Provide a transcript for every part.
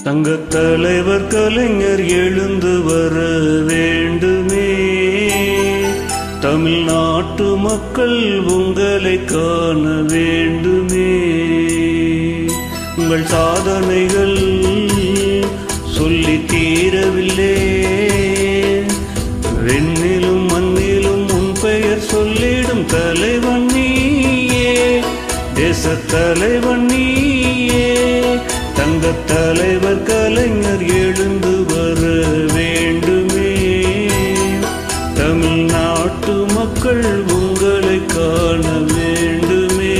தங்கத் தலைவர் கலைஞர் எழுந்து வர வேண்டுமே தமிழ்நாட்டு மக்கள் உங்களை காண வேண்டுமே உங்கள் சாதனைகள் சொல்லி தீரவில்லை வெண்ணிலும் மண்ணிலும் உன் பெயர் சொல்லிடும் தலைவன் நீயே தேச தலைவன் நீயே தங்கத் தலைவர் கலைஞர் எழுந்து வர வேண்டுமே தமிழ்நாட்டு மக்கள் உங்களை காண வேண்டுமே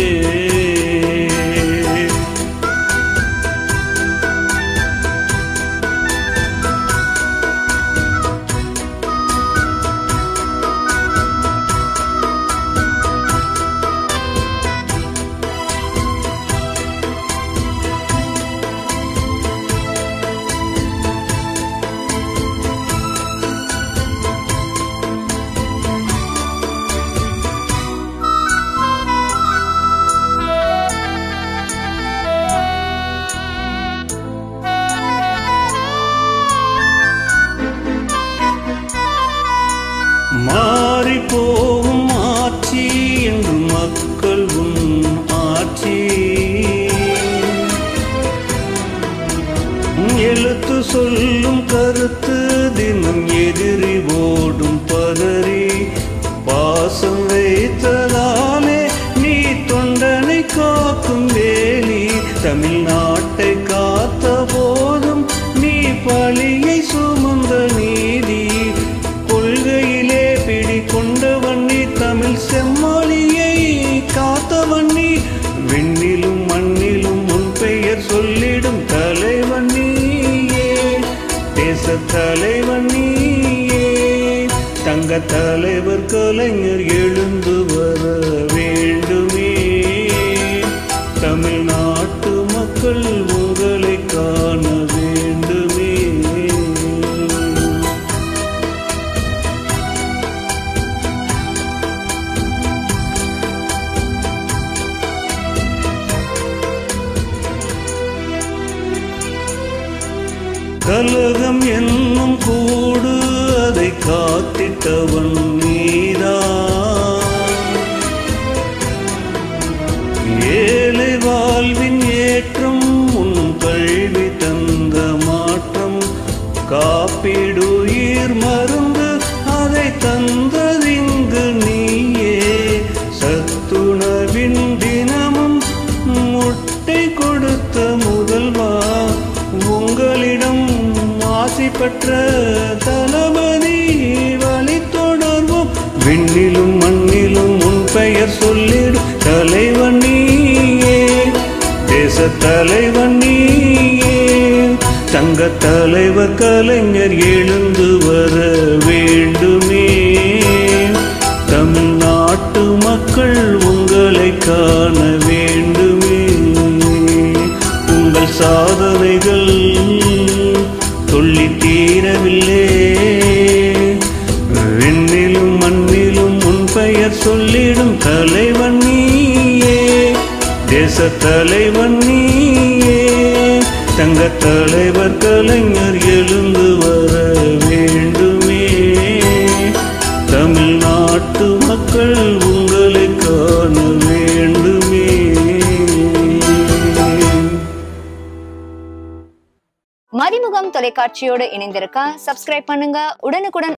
மாறி போகும் ஆட்சி என்று மக்கள் உன் ஆட்சி எழுத்து சொல்லும் கருத்து தினம் எதிரி ஓடும் பதறி பாசம் வைத்ததாலே நீ தொண்டனை காக்கும் வேலி தமிழ்நாட்டை காத்த போதும் நீ பழியை சுமந்த நீதி கொள்கையிலே பிடி கொண்டவன் நீ தமிழ் செம்மொழியை காத்தவன் நீ விண்ணிலும் மண்ணிலும் உன் பெயர் சொல்லிடும் தலைவன் நீயே தேச தலைவன் நீயே தங்க தலைவர் கலைஞர் எழுந்து வர வேண்டுமே தமிழ்நாட்டு மக்கள் உங்களை காண வேண்டுமே கலகம் என்னும் கூடு அதை காத்திட்டவன் நீதான் ஏழை வாழ்வின் ஏற்றம் உன் கல்வி தந்த மாற்றம் காப்பீடுயிர் மருந்து அதை தந்ததிங்கு நீயே சத்துணவின் தினமும் முட்டை கொடுத்த முதல்வா உங்களிடம் ஆசி பெற்ற தளபதி வழி தொடர்வோம் விண்ணிலும் மண்ணிலும் உன் பெயர் சொல்லிடும் தலைவன் நீயே தேச தலைவன் நீயே தங்க தலைவர் கலைஞர் எழுந்து வர வேண்டுமே தமிழ்நாட்டு மக்கள் உங்களை காண வேண்டுமே உங்கள் சாதனைகள் சொல்லி தீரவில்லை விண்ணிலும் மண்ணிலும் உன் பெயர் சொல்லிடும் தலைவன் நீயே தேச தலைவன் நீயே தங்க தலைவர் கலைஞர் எழுந்து வர வேண்டுமே தமிழ்நாட்டு மக்கள் உங்களை காண வேண்டுமே மதிமுகம் தொலைக்காட்சியோடு இணைந்திருக்க சப்ஸ்கிரைப் பண்ணுங்க உடனுக்குடன்